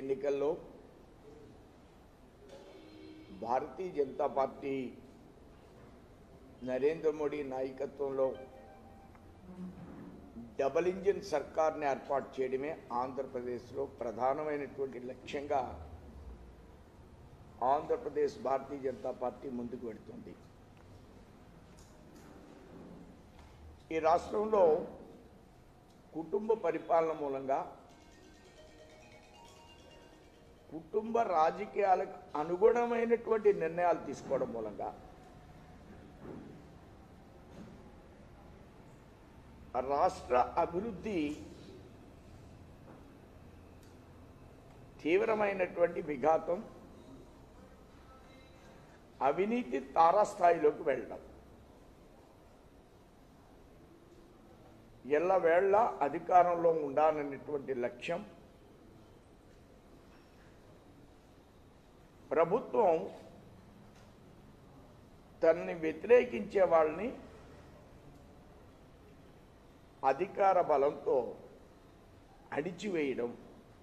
ఎన్నికల్లో భారతీయ జనతా పార్టీ నరేంద్ర మోడీ నాయకత్వంలో double engine సర్కార్ని ఏర్పాటు చేయడమే ఆంధ్రప్రదేశ్లో ప్రధానమైనటువంటి లక్ష్యంగా ఆంధ్రప్రదేశ్ భారతీయ జనతా పార్టీ ముందుకు వెళుతుంది ఈ రాష్ట్రంలో కుటుంబ పరిపాలన మూలంగా కుటుంబ రాజకీయాలకు అనుగుణమైనటువంటి నిర్ణయాలు తీసుకోవడం మూలంగా రాష్ట్ర అభివృద్ధి తీవ్రమైనటువంటి విఘాతం అవినీతి తారాస్థాయిలోకి వెళ్ళడం ఎల్లవేళ్ల అధికారంలో ఉండాలనేటువంటి లక్ష్యం ప్రభుత్వం తనని వ్యతిరేకించే వాళ్ళని అధికార బలంతో అడిచివేయడం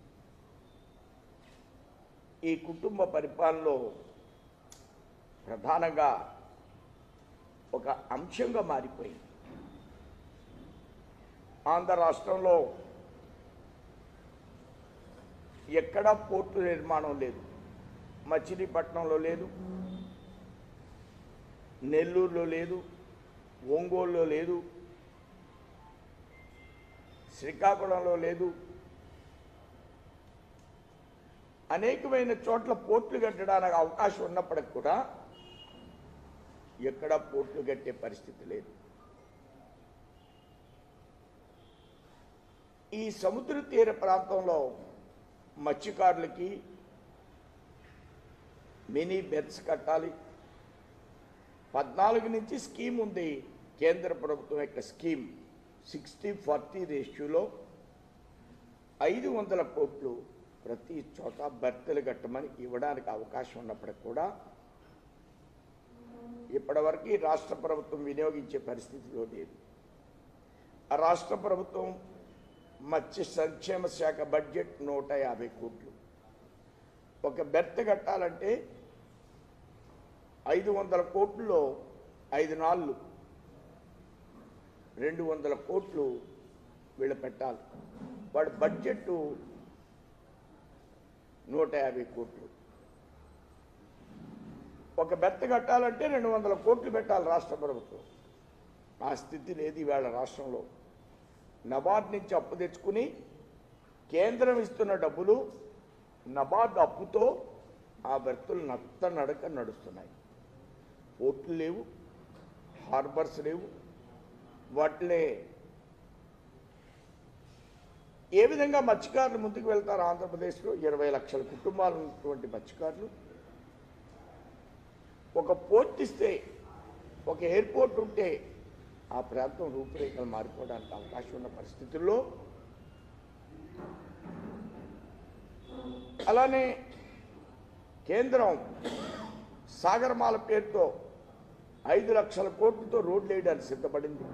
ఈ కుటుంబ పరిపాలనలో ప్రధానంగా ఒక అంశంగా మారిపోయింది ఆంధ్ర రాష్ట్రంలో ఎక్కడా పోర్టు నిర్మాణం లేదు మచిలీపట్నంలో లేదు నెల్లూరులో లేదు ఒంగోలులో లేదు శ్రీకాకుళంలో లేదు అనేకమైన చోట్ల పోర్టులు కట్టడానికి అవకాశం ఉన్నప్పటికి కూడా ఎక్కడ పోర్టులు కట్టే పరిస్థితి లేదు ఈ సముద్ర తీర ప్రాంతంలో మత్స్యకారులకి మినీ బెర్త్స్ కట్టాలి పద్నాలుగు నుంచి స్కీమ్ ఉంది కేంద్ర ప్రభుత్వం యొక్క స్కీమ్ సిక్స్టీ ఫార్టీ రేషియోలో ఐదు వందల కోట్లు ప్రతి చోట బెర్తలు కట్టమని ఇవ్వడానికి అవకాశం ఉన్నప్పటికి కూడా ఇప్పటివరకు ఈ రాష్ట్ర ప్రభుత్వం వినియోగించే పరిస్థితిలో లేదు ఆ రాష్ట్ర ప్రభుత్వం మత్స్య సంక్షేమ శాఖ బడ్జెట్ నూట యాభై కోట్లు ఒక బెర్త్ కట్టాలంటే ఐదు వందల కోట్లలో ఐదు నాళ్ళు రెండు వందల కోట్లు వీళ్ళు పెట్టాలి వాడి బడ్జెట్ నూట యాభై కోట్లు ఒక బెత్త కట్టాలంటే రెండు వందల కోట్లు పెట్టాలి రాష్ట్ర ప్రభుత్వం ఆ స్థితి లేదు ఈవేళ రాష్ట్రంలో నబార్డ్ నుంచి అప్పు తెచ్చుకుని కేంద్రం ఇస్తున్న డబ్బులు నబార్డ్ అప్పుతో ఆ బెర్తులు నత్త నడక నడుస్తున్నాయి పోర్టులు లేవు హార్బర్స్ లేవు వాటిని ఏ విధంగా మత్స్యకారులు ముందుకు వెళ్తారు ఆంధ్రప్రదేశ్లో ఇరవై లక్షల కుటుంబాలు ఉన్నటువంటి మత్స్యకారులు ఒక పోర్ట్ ఇస్తే ఒక ఎయిర్పోర్ట్ ఉంటే ఆ ప్రాంతం రూపురేఖలు మారిపోవడానికి అవకాశం ఉన్న పరిస్థితుల్లో అలానే కేంద్రం సాగరమాల పేరుతో ఐదు లక్షల కోట్లతో రోడ్లు వేయడానికి సిద్ధపడింది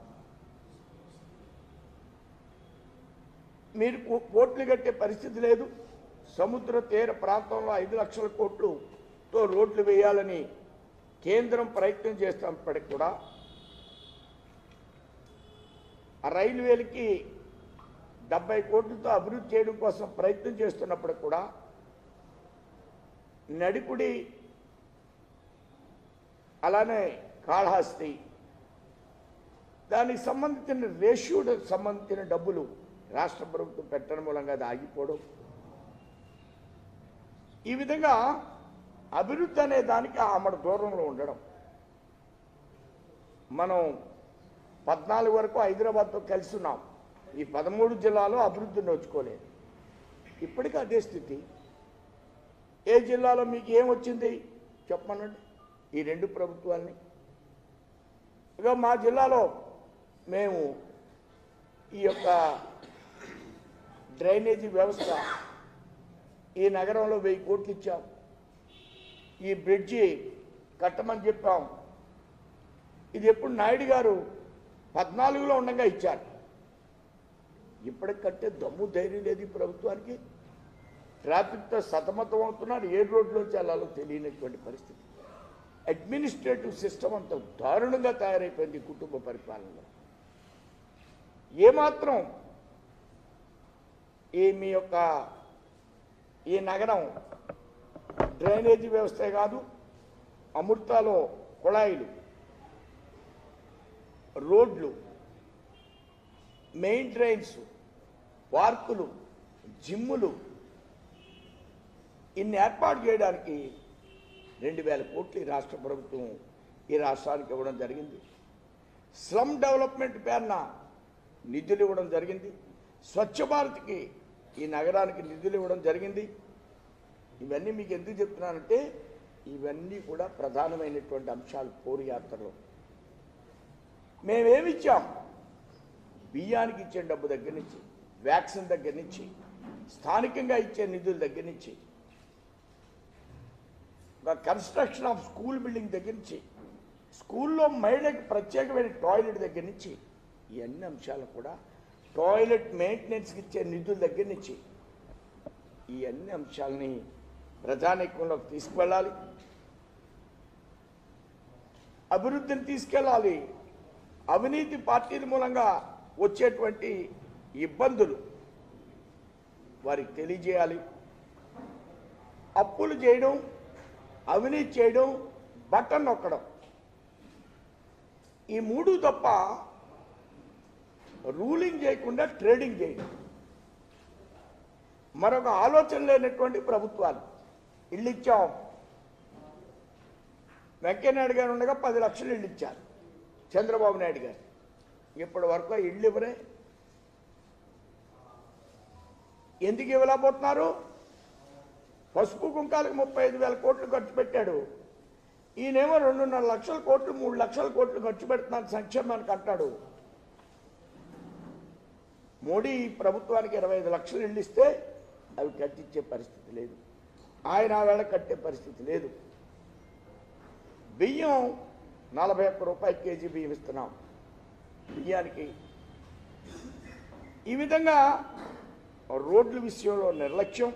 మీరు కో- కోట్లు కట్టే పరిస్థితి లేదు సముద్ర తీర ప్రాంతంలో ఐదు లక్షల కోట్లుతో రోడ్లు వేయాలని కేంద్రం ప్రయత్నం చేస్తున్నప్పటికి కూడా ఆ రైల్వేలకి డెబ్బై కోట్లతో అభివృద్ధి చేయడం కోసం ప్రయత్నం చేస్తున్నప్పటికి కూడా నడిపుడి అలానే కాళహస్తి దానికి సంబంధించిన రేష్యూడ్ సంబంధించిన డబ్బులు రాష్ట్ర ప్రభుత్వం పెట్టడం మూలంగా అది ఆగిపోవడం ఈ విధంగా అభివృద్ధి అనే దానికి ఆమడ దూరంలో ఉండడం మనం పద్నాలుగు వరకు హైదరాబాద్తో కలిసి ఉన్నాం ఈ పదమూడు జిల్లాలో అభివృద్ధి నోచుకోలేదు ఇప్పటికీ అదే స్థితి ఏ జిల్లాలో మీకు ఏం వచ్చింది చెప్పమనండి ఈ రెండు ప్రభుత్వాల్ని ఇక మా జిల్లాలో మేము ఈ యొక్క డ్రైనేజీ వ్యవస్థ ఈ నగరంలో వెయ్యి కోట్లు ఇచ్చాం ఈ బ్రిడ్జి కట్టమని చెప్పాం ఇది ఎప్పుడు నాయుడు గారు పద్నాలుగులో ఉండగా ఇచ్చారు ఇప్పటికి కట్టే దమ్ము ధైర్యం లేదు ఈ ప్రభుత్వానికి ట్రాఫిక్తో సతమతం అవుతున్నారు ఏ రోడ్లోంచి వెళ్ళాలో తెలియనటువంటి పరిస్థితి అడ్మినిస్ట్రేటివ్ సిస్టమ్ అంత దారుణంగా తయారైపోయింది ఈ కుటుంబ పరిపాలనలో ఏమాత్రం ఈ మీ యొక్క ఈ నగరం డ్రైనేజీ వ్యవస్థే కాదు అమృతాలో కుళాయిలు రోడ్లు మెయిన్ డ్రైన్స్ పార్కులు జిమ్ములు ఇన్ని ఏర్పాటు చేయడానికి రెండు వేల కోట్లు ఈ రాష్ట్ర ప్రభుత్వం ఈ రాష్ట్రానికి ఇవ్వడం జరిగింది స్లమ్ డెవలప్మెంట్ పేరున నిధులు ఇవ్వడం జరిగింది స్వచ్ఛ భారత్కి ఈ నగరానికి నిధులు ఇవ్వడం జరిగింది ఇవన్నీ మీకు ఎందుకు చెప్తున్నానంటే ఇవన్నీ కూడా ప్రధానమైనటువంటి అంశాలు పోరు యాత్రలో మేమేమిచ్చాం బియ్యానికి ఇచ్చే డబ్బు దగ్గర నుంచి వ్యాక్సిన్ దగ్గర నుంచి స్థానికంగా ఇచ్చే నిధుల దగ్గర నుంచి ఒక కన్స్ట్రక్షన్ ఆఫ్ స్కూల్ బిల్డింగ్ దగ్గర నుంచి స్కూల్లో మహిళలకు ప్రత్యేకమైన టాయిలెట్ దగ్గర నుంచి ఈ అన్ని అంశాలు కూడా టాయిలెట్ మెయింటెనెన్స్కి ఇచ్చే నిధుల దగ్గర నుంచి ఈ అన్ని అంశాలని ప్రజానీకంలోకి తీసుకువెళ్ళాలి అభివృద్ధిని తీసుకెళ్ళాలి అవినీతి పార్టీల మూలంగా వచ్చేటువంటి ఇబ్బందులు వారికి తెలియజేయాలి అప్పులు చేయడం అవినీతి చేయడం బటన్ నొక్కడం ఈ మూడు తప్ప రూలింగ్ చేయకుండా ట్రేడింగ్ చేయడం మరొక ఆలోచన లేనటువంటి ప్రభుత్వాలు ఇల్లు ఇచ్చాం వెంకయ్యనాయుడు గారు ఉండగా పది లక్షలు ఇల్లు ఇచ్చారు చంద్రబాబు నాయుడు గారు ఇప్పటి వరకు ఆ ఇల్లు ఇవ్వరే ఎందుకు ఇవ్వలేకపోతున్నారు పసుపు కుంకాలకు ముప్పై ఐదు వేల కోట్లు ఖర్చు పెట్టాడు ఈయనేమో రెండున్నర లక్షల కోట్లు మూడు లక్షల కోట్లు ఖర్చు పెడుతున్నాను సంక్షేమానికి అంటాడు మోడీ ఈ ప్రభుత్వానికి ఇరవై ఐదు లక్షలు ఇల్లు ఇస్తే అవి కట్టించే పరిస్థితి లేదు ఆయన ఆ వేళ కట్టే పరిస్థితి లేదు బియ్యం నలభై ఒక్క రూపాయల కేజీ బియ్యం ఇస్తున్నాం బియ్యానికి ఈ విధంగా రోడ్ల విషయంలో నిర్లక్ష్యం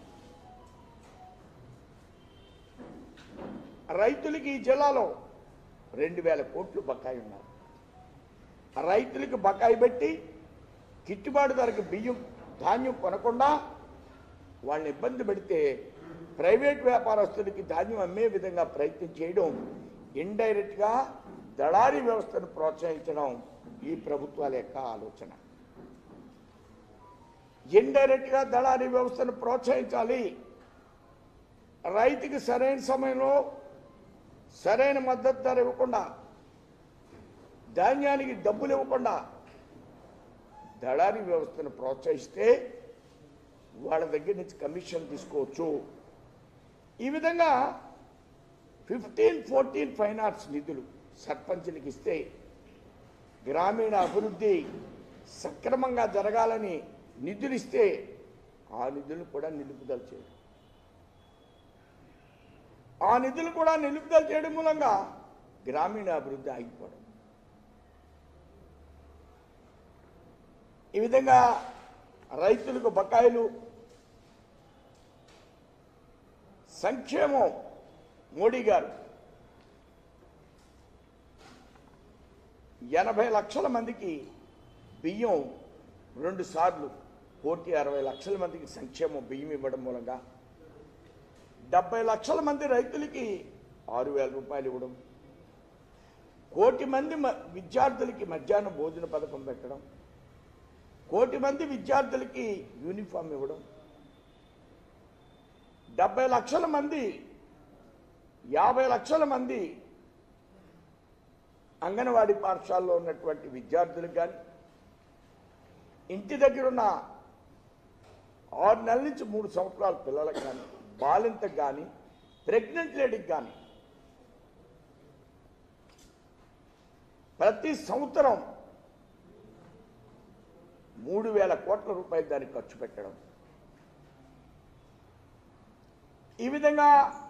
రైతులకి ఈ జిల్లాలో రెండు వేల కోట్లు బకాయి ఉన్నారు రైతులకు బకాయి పెట్టి గిట్టుబాటు ధరకు బియ్యం ధాన్యం కొనకుండా వాళ్ళని ఇబ్బంది పెడితే ప్రైవేట్ వ్యాపారస్తులకి ధాన్యం అమ్మే విధంగా ప్రయత్నం చేయడం ఇండైరెక్ట్గా దళారీ వ్యవస్థను ప్రోత్సహించడం ఈ ప్రభుత్వాల యొక్క ఆలోచన ఇండైరెక్ట్గా దళారీ వ్యవస్థను ప్రోత్సహించాలి రైతుకి సరైన సమయంలో సరైన మద్దతు ధర ఇవ్వకుండా ధాన్యానికి డబ్బులు ఇవ్వకుండా దళారీ వ్యవస్థను ప్రోత్సహిస్తే వాళ్ళ దగ్గర నుంచి కమిషన్ తీసుకోవచ్చు ఈ విధంగా ఫిఫ్టీన్ ఫోర్టీన్ ఫైనాన్స్ నిధులు సర్పంచులకు ఇస్తే గ్రామీణ అభివృద్ధి సక్రమంగా జరగాలని నిధులు ఇస్తే ఆ నిధులు కూడా నిలుపుదల చేయడం ఆ నిధులు కూడా నిలుపుదల చేయడం మూలంగా గ్రామీణ అభివృద్ధి ఆగిపోవడం ఈ విధంగా రైతులకు బకాయిలు సంక్షేమం మోడీ గారు ఎనభై లక్షల మందికి బియ్యం రెండు సార్లు కోటి అరవై లక్షల మందికి సంక్షేమం బియ్యం ఇవ్వడం మూలంగా డెబ్బై లక్షల మంది రైతులకి ఆరు వేల రూపాయలు ఇవ్వడం కోటి మంది మ- విద్యార్థులకి మధ్యాహ్నం భోజన పథకం పెట్టడం కోటి మంది విద్యార్థులకి యూనిఫామ్ ఇవ్వడం డెబ్బై లక్షల మంది యాభై లక్షల మంది అంగన్వాడీ పాఠశాలలో ఉన్నటువంటి విద్యార్థులకు కానీ ఇంటి దగ్గర ఉన్న ఆరు నెలల నుంచి మూడు సంవత్సరాల పిల్లలకు కానీ బాలింతకు కానీ ప్రెగ్నెంట్ లేడీకి కానీ ప్రతి సంవత్సరం మూడు వేల కోట్ల రూపాయలు దానికి ఖర్చు పెట్టడం ఈ విధంగా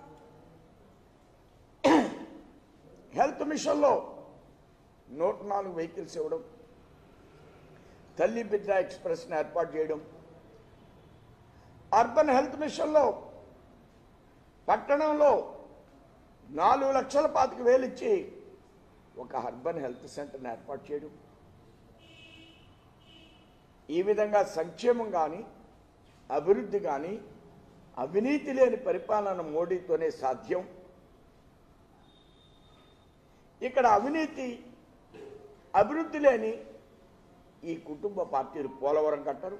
హెల్త్ మిషన్లో నూట నాలుగు వెహికల్స్ ఇవ్వడం తల్లి బిడ్డ ఎక్స్ప్రెస్ని ఏర్పాటు చేయడం అర్బన్ హెల్త్ మిషన్లో పట్టణంలో నాలుగు లక్షల పాతిక వేలు ఇచ్చి ఒక అర్బన్ హెల్త్ సెంటర్ని ఏర్పాటు చేయడం ఈ విధంగా సంక్షేమం కానీ అభివృద్ధి కానీ అవినీతి లేని పరిపాలన మోడీతోనే సాధ్యం ఇక్కడ అవినీతి అభివృద్ధి లేని ఈ కుటుంబ పార్టీలు పోలవరం కట్టరు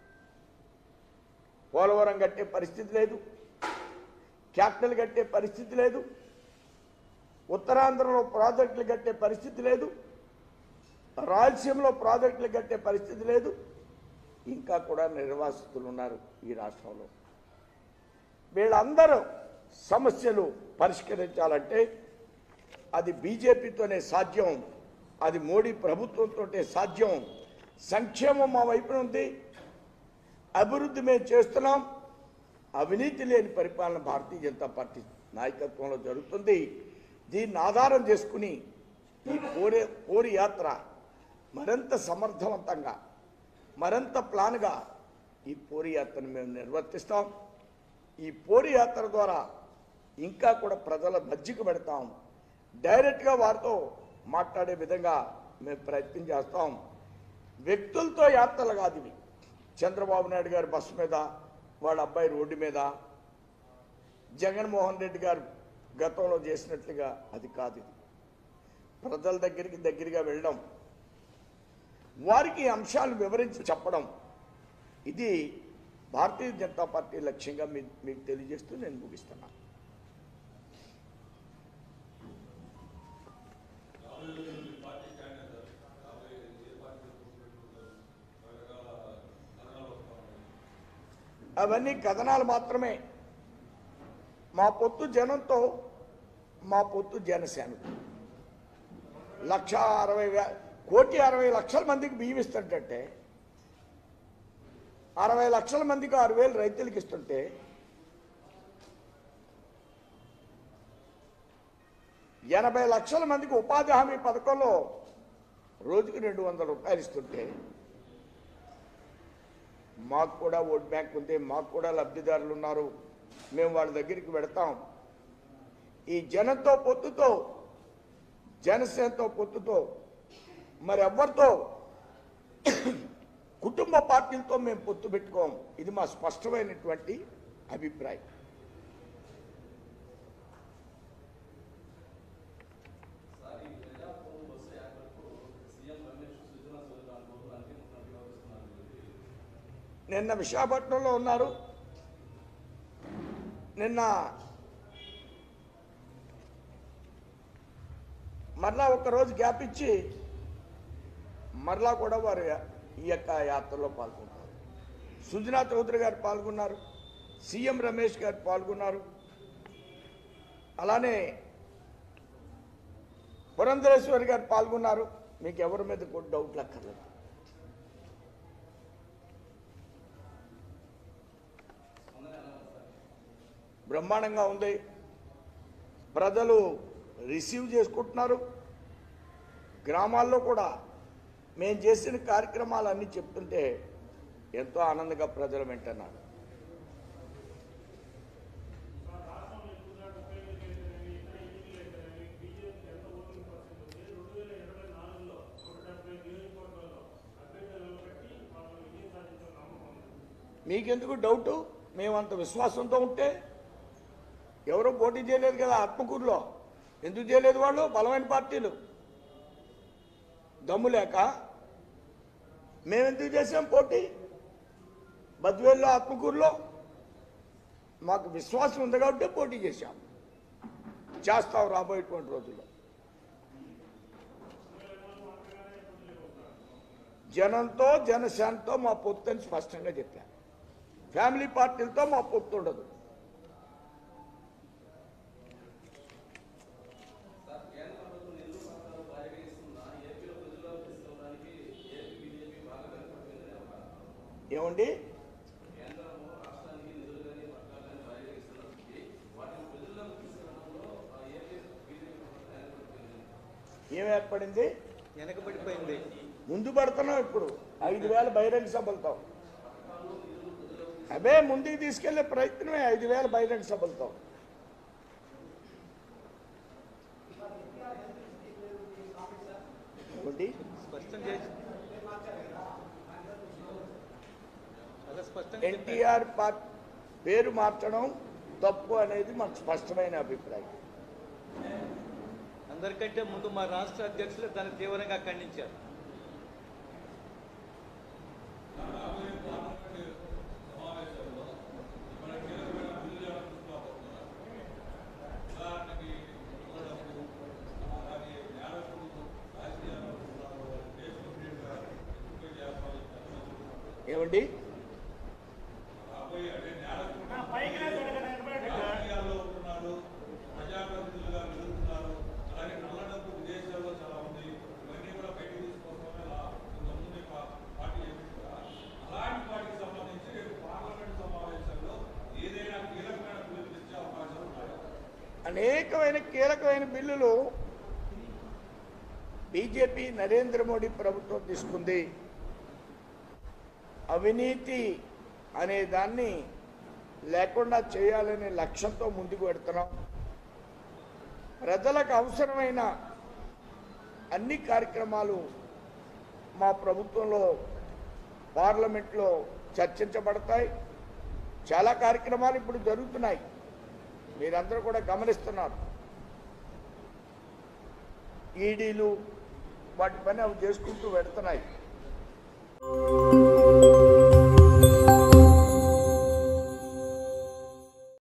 పోలవరం కట్టే పరిస్థితి లేదు క్యాపిటల్ కట్టే పరిస్థితి లేదు ఉత్తరాంధ్రలో ప్రాజెక్టులు కట్టే పరిస్థితి లేదు రాయలసీమలో ప్రాజెక్టులు కట్టే పరిస్థితి లేదు ఇంకా కూడా నిర్వాసితులు ఉన్నారు ఈ రాష్ట్రంలో వీళ్ళందరూ సమస్యలు పరిష్కరించాలంటే అది బీజేపీతోనే సాధ్యం అది మోడీ ప్రభుత్వంతోటే సాధ్యం సంక్షేమం మా వైపున ఉంది అభివృద్ధి మేము చేస్తున్నాం అవినీతి లేని పరిపాలన భారతీయ జనతా పార్టీ నాయకత్వంలో జరుగుతుంది దీన్ని ఆధారం చేసుకుని ఈ పోరే పోరి యాత్ర మరింత సమర్థవంతంగా మరింత ప్లాన్గా ఈ పోరి యాత్రను మేము నిర్వర్తిస్తాం ఈ పోరి యాత్ర ద్వారా ఇంకా కూడా ప్రజల మధ్యకు పెడతాం డైరెక్ట్గా వారితో మాట్లాడే విధంగా మేము ప్రయత్నం చేస్తాం వ్యక్తులతో యాత్రలు కాదు ఇవి చంద్రబాబు నాయుడు గారి బస్సు మీద వాళ్ళ అబ్బాయి రోడ్డు మీద జగన్మోహన్ రెడ్డి గారు గతంలో చేసినట్లుగా అది కాదు ఇది ప్రజల దగ్గరికి దగ్గరగా వెళ్ళడం వారికి ఈ అంశాలు వివరించి చెప్పడం ఇది భారతీయ జనతా పార్టీ లక్ష్యంగా మీ- మీకు తెలియజేస్తూ నేను ముగిస్తున్నాను అవన్నీ కథనాలు మాత్రమే మా పొత్తు జనంతో మా పొత్తు జనసేనతో లక్ష అరవై వే కోటి అరవై లక్షల మందికి బియ్యం ఇస్తుంటే అరవై లక్షల మందికి ఆరు వేలు రైతులకు ఇస్తుంటే ఎనభై లక్షల మందికి ఉపాధి హామీ పథకంలో రోజుకి రెండు వందల రూపాయలు ఇస్తుంటే మాకు కూడా ఓట్ బ్యాంక్ ఉంది మాకు కూడా లబ్ధిదారులు ఉన్నారు మేము వాళ్ళ దగ్గరికి వెడతాం ఈ జనంతో పొత్తుతో జనసేనతో పొత్తుతో మరి ఎవరితో కుటుంబ పార్టీలతో మేము పొత్తు పెట్టుకోం ఇది మా స్పష్టమైనటువంటి అభిప్రాయం నిన్న విశాఖపట్నంలో ఉన్నారు నిన్న మరలా ఒక రోజు గ్యాప్ ఇచ్చి మరలా కూడా వారు ఈ యొక్క యాత్రలో పాల్గొన్నారు సుజనా చౌదరి గారు పాల్గొన్నారు సీఎం రమేష్ గారు పాల్గొన్నారు అలానే పురంధరేశ్వరి గారు పాల్గొన్నారు మీకు ఎవరి మీద కూడా డౌట్లు అక్కర్లేదు బ్రహ్మాండంగా ఉంది ప్రజలు రిసీవ్ చేసుకుంటున్నారు గ్రామాల్లో కూడా మేము చేసిన కార్యక్రమాలన్నీ చెప్తుంటే ఎంతో ఆనందంగా ప్రజలు వింటున్నారు మీకెందుకు డౌటు మేము అంత విశ్వాసంతో ఉంటే ఎవరో పోటీ చేయలేదు కదా ఆత్మకూరులో ఎందుకు చేయలేదు వాళ్ళు బలమైన పార్టీలు దమ్ము లేక మేమెందుకు చేసాం పోటీ బద్వేల్లో ఆత్మకూరులో మాకు విశ్వాసం ఉంది కాబట్టి పోటీ చేశాం చేస్తాం రాబోయేటువంటి రోజుల్లో జనంతో జనసేనతో మా పొత్తు అని స్పష్టంగా చెప్పాను ఫ్యామిలీ పార్టీలతో మా పొత్తు ఉండదు ఏమండి ఏం ఏర్పడింది వెనకబడిపోయింది ముందు పడుతున్నాం ఇప్పుడు ఐదు వేల బహిరంగ సభలతో అవే ముందుకు తీసుకెళ్లే ప్రయత్నమే ఐదు వేల బహిరంగ సభలతో ఏమండి? స్పష్టం చేసి చాలా స్పష్టంగా చెప్పారు. ఎన్టీఆర్ పార్ట్ పేరు మార్చడం తప్పు అనేది మాకు స్పష్టమైన అభిప్రాయం అందరికంటే ముందు మా రాష్ట్ర అధ్యక్షులు దాన్ని తీవ్రంగా ఖండించారు ఏమండి రాజకీయాల్లో ఉంటున్నారు ప్రజాప్రతినిధులుగా వెలుగుతున్నారు అలాగే నల్ల డబ్బు విదేశాల్లో చాలా ఉంది ఇవన్నీ కూడా బయటకు తీసుకోవడమే లా- ఇంతకుముందు పా- పార్టీ చెప్పింది కదా. అలాంటి వాటికి సంబంధించి రేపు పార్లమెంట్ సమావేశాల్లో ఏదైనా కీలకమైన బిల్లులు తెచ్చే అవకాశాలు ఉన్నాయి అనేకమైన కీలకమైన బిల్లులు బీజేపీ నరేంద్ర మోడీ ప్రభుత్వం తీసుకుంది అవినీతి అనే దాన్ని లేకుండా చేయాలనే లక్ష్యంతో ముందుకు పెడుతున్నాం ప్రజలకు అవసరమైన అన్ని కార్యక్రమాలు మా ప్రభుత్వంలో పార్లమెంట్లో చర్చించబడతాయి చాలా కార్యక్రమాలు ఇప్పుడు జరుగుతున్నాయి మీరందరూ కూడా గమనిస్తున్నారు ఈడీలు వాటి పని అవి చేసుకుంటూ పెడుతున్నాయి